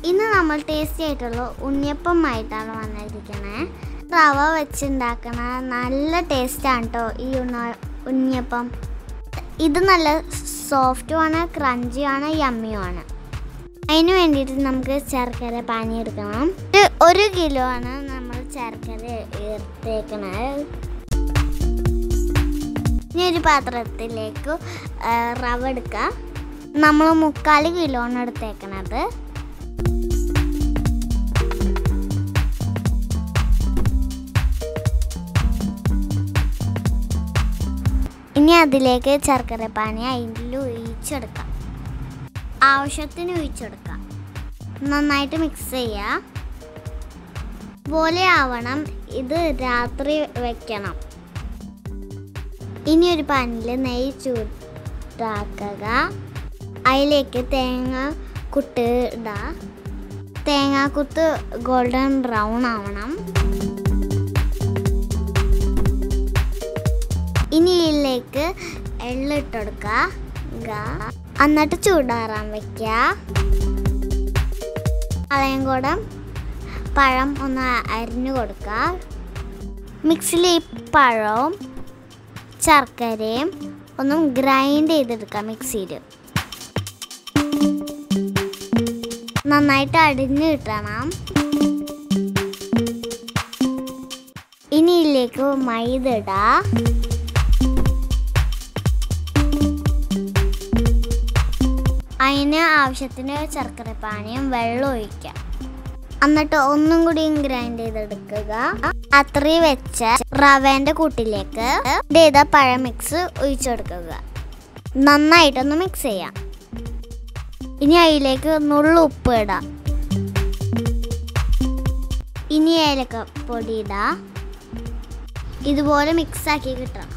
ഇന്ന് നമ്മൾ ടേസ്റ്റി ആയിട്ടുള്ള ഉണ്ണിയപ്പമായിട്ടാണ് വന്നിരിക്കണേ റവ വെച്ചുണ്ടാക്കണ നല്ല ടേസ്റ്റാണ് കേട്ടോ ഈ ഉണ്ണ ഉണ്ണിയപ്പം ഇത് നല്ല സോഫ്റ്റുമാണ് ക്രഞ്ചിയാണ് യമ്മിയുമാണ് അതിന് വേണ്ടിയിട്ട് നമുക്ക് ശർക്കര പാനി എടുക്കണം ഇത് ഒരു കിലോ ആണ് നമ്മൾ ശർക്കര എടുത്തേക്കണത് ഇനി ഒരു പാത്രത്തിലേക്ക് ആ, റവ എടുക്കുക നമ്മൾ മുക്കാൽ കിലോ ആണ് എടുത്തേക്കണത് ഇനി അതിലേക്ക് ശർക്കര പാനി അതിൽ ഒഴിച്ചെടുക്കാം ആവശ്യത്തിന് ഒഴിച്ചെടുക്കാം നന്നായിട്ട് മിക്സ് ചെയ്യുക പോലെ ആവണം ഇത് രാത്രി വെക്കണം ഇനി ഒരു പാനിൽ നെയ്യ് ചൂടാക്കുക അതിലേക്ക് തേങ്ങ കുട്ട് ഇടുക തേങ്ങാക്കുത്ത് ഗോൾഡൻ ബ്രൗൺ ആവണം ഇനി ഇതിലേക്ക് എള്ളിട്ടെടുക്കുക എന്നിട്ട് ചൂടാറാൻ വെക്കുക അളയും കൂടെ പഴം ഒന്ന് അരിഞ്ഞു കൊടുക്കുക മിക്സിയിൽ ഈ പഴവും ശർക്കരയും ഒന്നും ഗ്രൈൻഡ് ചെയ്തെടുക്കുക മിക്സിയിൽ നന്നായിട്ട് അടിഞ്ഞ് കിട്ടണം ഇനി ഇതിലേക്ക് മൈദ ഇടാം അതിന് ആവശ്യത്തിന് ശർക്കര പാനിയും വെള്ളം ഒഴിക്കാം എന്നിട്ട് ഒന്നും കൂടി ഗ്രൈൻഡ് ചെയ്തെടുക്കുക അത്രയും വെച്ച റവേന്റെ കൂട്ടിലേക്ക് ഇത് ചെയ്ത പഴ മിക്സ് ഒഴിച്ചെടുക്കുക നന്നായിട്ടൊന്ന് മിക്സ് ചെയ്യാം ഇനി അതിലേക്ക് നുള്ളു ഉപ്പ് ഇടാം ഇനി ഏലക്ക പൊടി ഇടാം ഇതുപോലെ മിക്സ് ആക്കി കിട്ടണം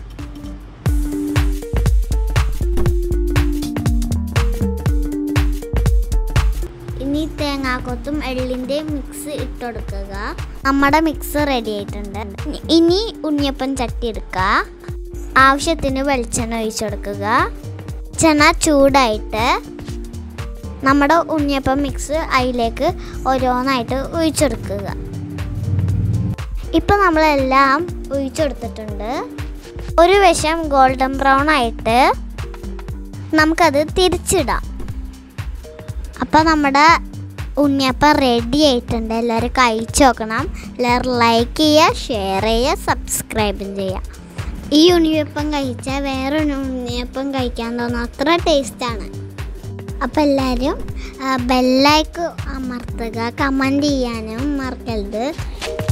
ഇനി തേങ്ങാക്കൊത്തും എള്ളിൻ്റെ മിക്സ് ഇട്ടുകൊടുക്കുക നമ്മുടെ മിക്സ് റെഡി ആയിട്ടുണ്ട് ഇനി ഉണ്ണിയപ്പം ചട്ടി എടുക്കുക ആവശ്യത്തിന് വെളിച്ചെണ്ണ ഒഴിച്ചു കൊടുക്കുക ചെണ്ണ ചൂടായിട്ട് നമ്മുടെ ഉണ്ണിയപ്പം മിക്സ് അതിലേക്ക് ഓരോന്നായിട്ട് ഒഴിച്ചെടുക്കുക ഇപ്പം നമ്മളെല്ലാം ഒഴിച്ചെടുത്തിട്ടുണ്ട് ഒരു വശം ഗോൾഡൻ ബ്രൗൺ ആയിട്ട് നമുക്കത് തിരിച്ചിടാം അപ്പോൾ നമ്മുടെ ഉണ്ണിയപ്പം റെഡി ആയിട്ടുണ്ട് എല്ലാവരും കഴിച്ചു നോക്കണം എല്ലാവരും ലൈക്ക് ചെയ്യുക ഷെയർ ചെയ്യുക സബ്സ്ക്രൈബും ചെയ്യുക ഈ ഉണ്ണിയപ്പം കഴിച്ചാൽ വേറെ ഉണ്ണിയപ്പം കഴിക്കാൻ തോന്നുന്നു അത്ര ടേസ്റ്റാണ് അപ്പോൾ എല്ലാവരും ബെല്ലൈക്ക് അമർത്തുക കമൻറ്റ് ചെയ്യാനും മറക്കരുത്